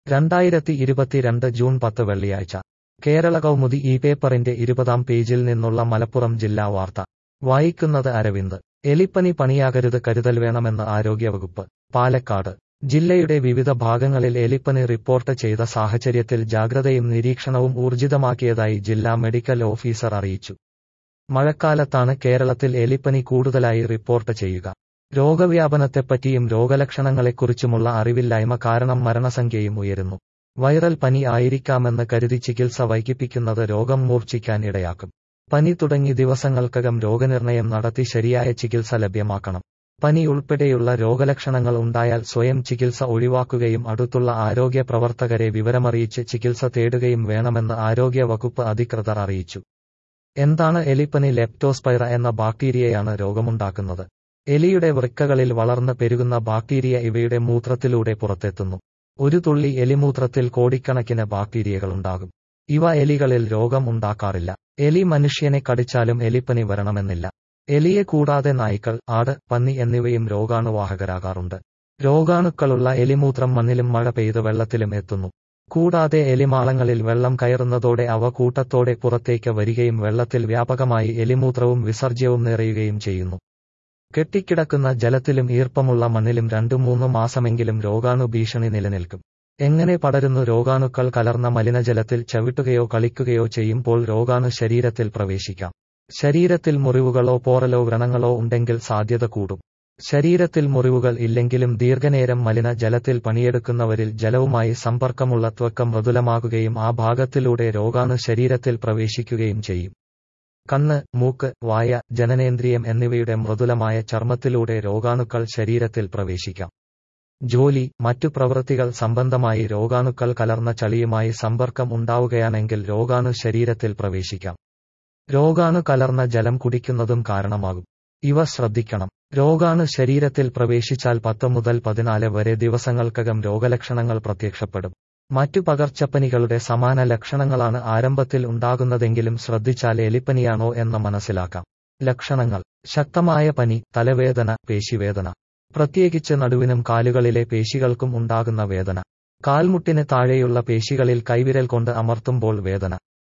രണ്ടായിരത്തി ഇരുപത്തിരണ്ട് ജൂൺ പത്ത് വെള്ളിയാഴ്ച കേരള കൗമുദി ഈ പേപ്പറിന്റെ ഇരുപതാം പേജിൽ നിന്നുള്ള മലപ്പുറം ജില്ലാ വാർത്ത വായിക്കുന്നത് അരവിന്ദ് എലിപ്പനി പണിയാകരുത് കരുതൽ വേണമെന്ന് ആരോഗ്യവകുപ്പ് പാലക്കാട് ജില്ലയുടെ വിവിധ ഭാഗങ്ങളിൽ എലിപ്പനി റിപ്പോർട്ട് ചെയ്ത സാഹചര്യത്തിൽ ജാഗ്രതയും നിരീക്ഷണവും ഊർജിതമാക്കിയതായി ജില്ലാ മെഡിക്കൽ ഓഫീസർ അറിയിച്ചു മഴക്കാലത്താണ് കേരളത്തിൽ എലിപ്പനി കൂടുതലായി റിപ്പോർട്ട് ചെയ്യുക രോഗവ്യാപനത്തെപ്പറ്റിയും രോഗലക്ഷണങ്ങളെക്കുറിച്ചുമുള്ള അറിവില്ലായ്മ കാരണം മരണസംഖ്യയും ഉയരുന്നു വൈറൽ പനി ആയിരിക്കാമെന്ന് കരുതി ചികിത്സ വൈകിപ്പിക്കുന്നത് രോഗം മൂർച്ഛിക്കാൻ ഇടയാക്കും പനി തുടങ്ങി ദിവസങ്ങൾക്കകം രോഗനിർണയം നടത്തി ശരിയായ ചികിത്സ ലഭ്യമാക്കണം പനി ഉൾപ്പെടെയുള്ള രോഗലക്ഷണങ്ങൾ ഉണ്ടായാൽ സ്വയം ചികിത്സ ഒഴിവാക്കുകയും അടുത്തുള്ള ആരോഗ്യ പ്രവർത്തകരെ വിവരമറിയിച്ച് ചികിത്സ തേടുകയും വേണമെന്ന് ആരോഗ്യ വകുപ്പ് അധികൃതർ അറിയിച്ചു എന്താണ് എലിപ്പനി ലെപ്റ്റോസ്പൈറ എന്ന ബാക്ടീരിയയാണ് രോഗമുണ്ടാക്കുന്നത് എലിയുടെ വൃക്കകളിൽ വളർന്ന് പെരുകുന്ന ബാക്ടീരിയ ഇവയുടെ മൂത്രത്തിലൂടെ പുറത്തെത്തുന്നു ഒരു തുള്ളി എലിമൂത്രത്തിൽ കോടിക്കണക്കിന് ബാക്ടീരിയകളുണ്ടാകും ഇവ എലികളിൽ രോഗം ഉണ്ടാക്കാറില്ല എലി മനുഷ്യനെ കടിച്ചാലും എലിപ്പനി വരണമെന്നില്ല എലിയെ കൂടാതെ നായ്ക്കൾ ആട് പന്നി എന്നിവയും രോഗാണുവാഹകരാകാറുണ്ട് രോഗാണുക്കളുള്ള എലിമൂത്രം മണ്ണിലും മഴ പെയ്ത് വെള്ളത്തിലും എത്തുന്നു കൂടാതെ എലിമാളങ്ങളിൽ വെള്ളം കയറുന്നതോടെ അവ കൂട്ടത്തോടെ പുറത്തേക്ക് വരികയും വെള്ളത്തിൽ വ്യാപകമായി എലിമൂത്രവും വിസർജ്യവും നിറയുകയും ചെയ്യുന്നു കെട്ടിക്കിടക്കുന്ന ജലത്തിലും ഈർപ്പമുള്ള മണ്ണിലും രണ്ടു മൂന്ന് മാസമെങ്കിലും രോഗാണു ഭീഷണി നിലനിൽക്കും എങ്ങനെ പടരുന്നു രോഗാണുക്കൾ കലർന്ന മലിനജലത്തിൽ ചവിട്ടുകയോ കളിക്കുകയോ ചെയ്യുമ്പോൾ രോഗാണു ശരീരത്തിൽ പ്രവേശിക്കാം ശരീരത്തിൽ മുറിവുകളോ പോറലോ വ്രണങ്ങളോ ഉണ്ടെങ്കിൽ സാധ്യത കൂടും ശരീരത്തിൽ മുറിവുകൾ ഇല്ലെങ്കിലും ദീർഘനേരം മലിന ജലത്തിൽ പണിയെടുക്കുന്നവരിൽ ജലവുമായി സമ്പർക്കമുള്ള ത്വക്ക് മൃദുലമാകുകയും ആ ഭാഗത്തിലൂടെ രോഗാണു ശരീരത്തിൽ പ്രവേശിക്കുകയും ചെയ്യും കണ്ണ് മൂക്ക് വായ ജനനേന്ദ്രിയം എന്നിവയുടെ മൃദുലമായ ചർമ്മത്തിലൂടെ രോഗാണുക്കൾ ശരീരത്തിൽ പ്രവേശിക്കാം ജോലി മറ്റു പ്രവൃത്തികൾ സംബന്ധമായി രോഗാണുക്കൾ കലർന്ന ചളിയുമായി സമ്പർക്കം ഉണ്ടാവുകയാണെങ്കിൽ രോഗാണു ശരീരത്തിൽ പ്രവേശിക്കാം രോഗാണു കലർന്ന ജലം കുടിക്കുന്നതും കാരണമാകും ഇവ ശ്രദ്ധിക്കണം രോഗാണു ശരീരത്തിൽ പ്രവേശിച്ചാൽ പത്ത് മുതൽ പതിനാല് വരെ ദിവസങ്ങൾക്കകം രോഗലക്ഷണങ്ങൾ പ്രത്യക്ഷപ്പെടും മറ്റു പകർച്ചപ്പനികളുടെ സമാന ലക്ഷണങ്ങളാണ് ആരംഭത്തിൽ ഉണ്ടാകുന്നതെങ്കിലും ശ്രദ്ധിച്ചാൽ എലിപ്പനിയാണോ എന്ന് മനസ്സിലാക്കാം ലക്ഷണങ്ങൾ ശക്തമായ പനി തലവേദന പേശിവേദന പ്രത്യേകിച്ച് നടുവിനും കാലുകളിലെ പേശികൾക്കും ഉണ്ടാകുന്ന വേദന കാൽമുട്ടിന് താഴെയുള്ള പേശികളിൽ കൈവിരൽ കൊണ്ട് അമർത്തുമ്പോൾ വേദന